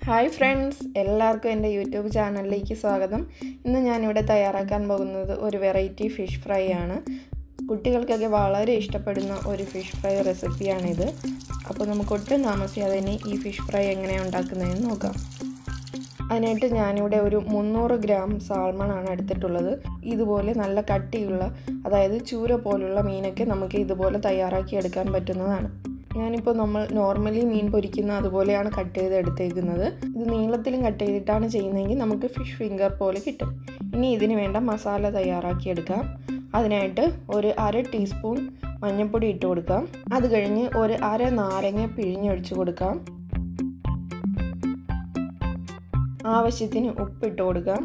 hi friends എല്ലാവർക്കും എൻ്റെ YouTube ചാനലിലേക്ക് സ്വാഗതം ഇന്ന് ഞാനിവിടെ തയ്യാറാക്കാൻ പോകുന്നത് ഒരു വെറൈറ്റി ഫിഷ് ഫ്രൈ ആണ് കുട്ടികൾക്കൊക്കെ വളരെ ഇഷ്ടപ്പെടുന്ന ഒരു ഫിഷ് ഫ്രൈ റെസിപ്പിയാണിത് അപ്പോൾ നമുക്ക് ഒട്ടും താമസിയാതെ തന്നെ ഈ ഫിഷ് ഫ്രൈ എങ്ങനെയാണ് ഉണ്ടാക്കുന്നതെന്ന് നോക്കാം അതിനായിട്ട് ഞാനിവിടെ ഒരു മുന്നൂറ് ഗ്രാം സാൽമണാണ് എടുത്തിട്ടുള്ളത് ഇതുപോലെ നല്ല കട്ടിയുള്ള അതായത് ചൂര പോലുള്ള മീനൊക്കെ നമുക്ക് ഇതുപോലെ തയ്യാറാക്കി എടുക്കാൻ പറ്റുന്നതാണ് ഞാനിപ്പോൾ നമ്മൾ നോർമലി മീൻ പൊരിക്കുന്ന അതുപോലെയാണ് കട്ട് ചെയ്ത് എടുത്തേക്കുന്നത് ഇത് നീളത്തിലും കട്ട് ചെയ്തിട്ടാണ് ചെയ്യുന്നതെങ്കിൽ നമുക്ക് ഫിഷ് ഫിംഗർ പോലെ കിട്ടും ഇനി ഇതിന് വേണ്ട മസാല തയ്യാറാക്കി എടുക്കാം അതിനായിട്ട് ഒരു അര ടീസ്പൂൺ മഞ്ഞൾപ്പൊടി ഇട്ട് കൊടുക്കാം അത് കഴിഞ്ഞ് ഒരു അര നാരങ്ങ പിഴിഞ്ഞൊഴിച്ച് കൊടുക്കാം ആവശ്യത്തിന് ഉപ്പിട്ട് കൊടുക്കാം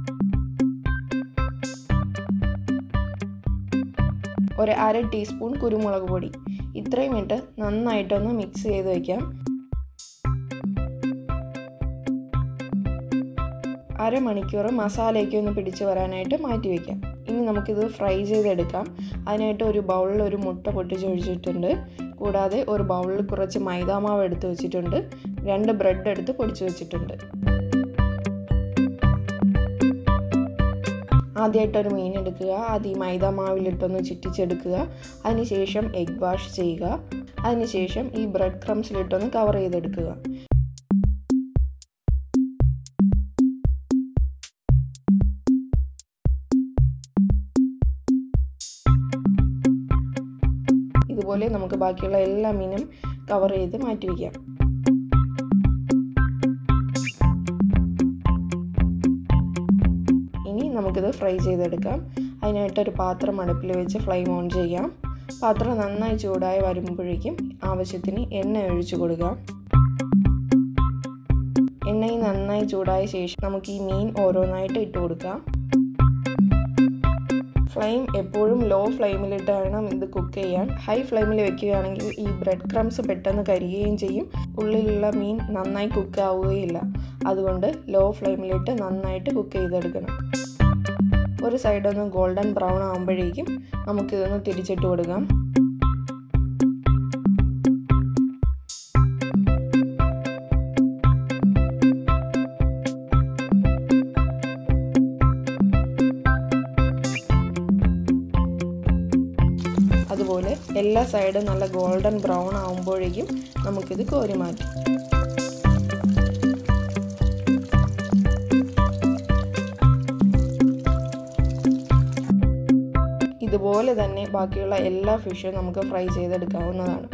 ഒരു അര ടീസ്പൂൺ കുരുമുളക് പൊടി ഇത്രയും ഇട്ട് നന്നായിട്ടൊന്ന് മിക്സ് ചെയ്ത് വയ്ക്കാം അരമണിക്കൂർ മസാലയൊക്കെ ഒന്ന് പിടിച്ച് വരാനായിട്ട് മാറ്റി വയ്ക്കാം ഇനി നമുക്കിത് ഫ്രൈ ചെയ്തെടുക്കാം അതിനായിട്ട് ഒരു ബൗളിൽ ഒരു മുട്ട പൊട്ടിച്ചൊഴിച്ചിട്ടുണ്ട് കൂടാതെ ഒരു ബൗളിൽ കുറച്ച് മൈദാമാവ് എടുത്ത് വെച്ചിട്ടുണ്ട് രണ്ട് ബ്രെഡ് എടുത്ത് പൊടിച്ച് വെച്ചിട്ടുണ്ട് ആദ്യമായിട്ടൊരു മീൻ എടുക്കുക അത് ഈ മൈദ മാവിലിട്ടൊന്ന് ചുറ്റിച്ചെടുക്കുക അതിനുശേഷം എഗ് വാഷ് ചെയ്യുക അതിനുശേഷം ഈ ബ്രെഡ് ക്രംസിലിട്ടൊന്ന് കവർ ചെയ്തെടുക്കുക ഇതുപോലെ നമുക്ക് ബാക്കിയുള്ള എല്ലാ മീനും കവർ ചെയ്ത് മാറ്റി വയ്ക്കാം ഇനി നമുക്കിത് ഫ്രൈ ചെയ്തെടുക്കാം അതിനായിട്ടൊരു പാത്രം അടുപ്പിൽ വെച്ച് ഫ്ലെയിം ഓൺ ചെയ്യാം പാത്രം നന്നായി ചൂടായി വരുമ്പോഴേക്കും ആവശ്യത്തിന് എണ്ണ ഒഴിച്ചു കൊടുക്കാം എണ്ണയും നന്നായി ചൂടായ ശേഷം നമുക്ക് ഈ മീൻ ഓരോന്നായിട്ട് ഇട്ട് കൊടുക്കാം ഫ്ലെയിം എപ്പോഴും ലോ ഫ്ലെയിമിലിട്ട് വേണം ഇത് കുക്ക് ചെയ്യാൻ ഹൈ ഫ്ലെയിമിൽ വെക്കുകയാണെങ്കിൽ ഈ ബ്രെഡ് ക്രംസ് പെട്ടെന്ന് കരിയുകയും ചെയ്യും ഉള്ളിലുള്ള മീൻ നന്നായി കുക്ക് ആവുകയില്ല അതുകൊണ്ട് ലോ ഫ്ലെയിമിലിട്ട് നന്നായിട്ട് കുക്ക് ചെയ്തെടുക്കണം ഒരു സൈഡ് ഒന്ന് ഗോൾഡൻ ബ്രൗൺ ആകുമ്പോഴേക്കും നമുക്കിതൊന്ന് തിരിച്ചിട്ട് കൊടുക്കാം അതുപോലെ എല്ലാ സൈഡും നല്ല ഗോൾഡൻ ബ്രൗൺ ആകുമ്പോഴേക്കും നമുക്കിത് കോരി മാറ്റാം ഇതുപോലെ തന്നെ ബാക്കിയുള്ള എല്ലാ ഫിഷും നമുക്ക് ഫ്രൈ ചെയ്തെടുക്കാവുന്നതാണ്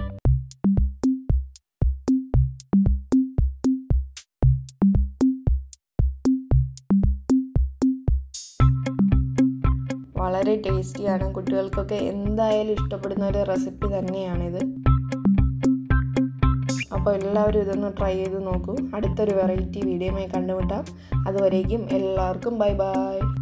വളരെ ടേസ്റ്റിയാണ് കുട്ടികൾക്കൊക്കെ എന്തായാലും ഇഷ്ടപ്പെടുന്ന ഒരു റെസിപ്പി തന്നെയാണിത് അപ്പോൾ എല്ലാവരും ഇതൊന്ന് ട്രൈ ചെയ്ത് നോക്കൂ അടുത്തൊരു വെറൈറ്റി വീഡിയോയുമായി കണ്ടുമുട്ടാം അതുവരേക്കും എല്ലാവർക്കും ബൈ ബൈ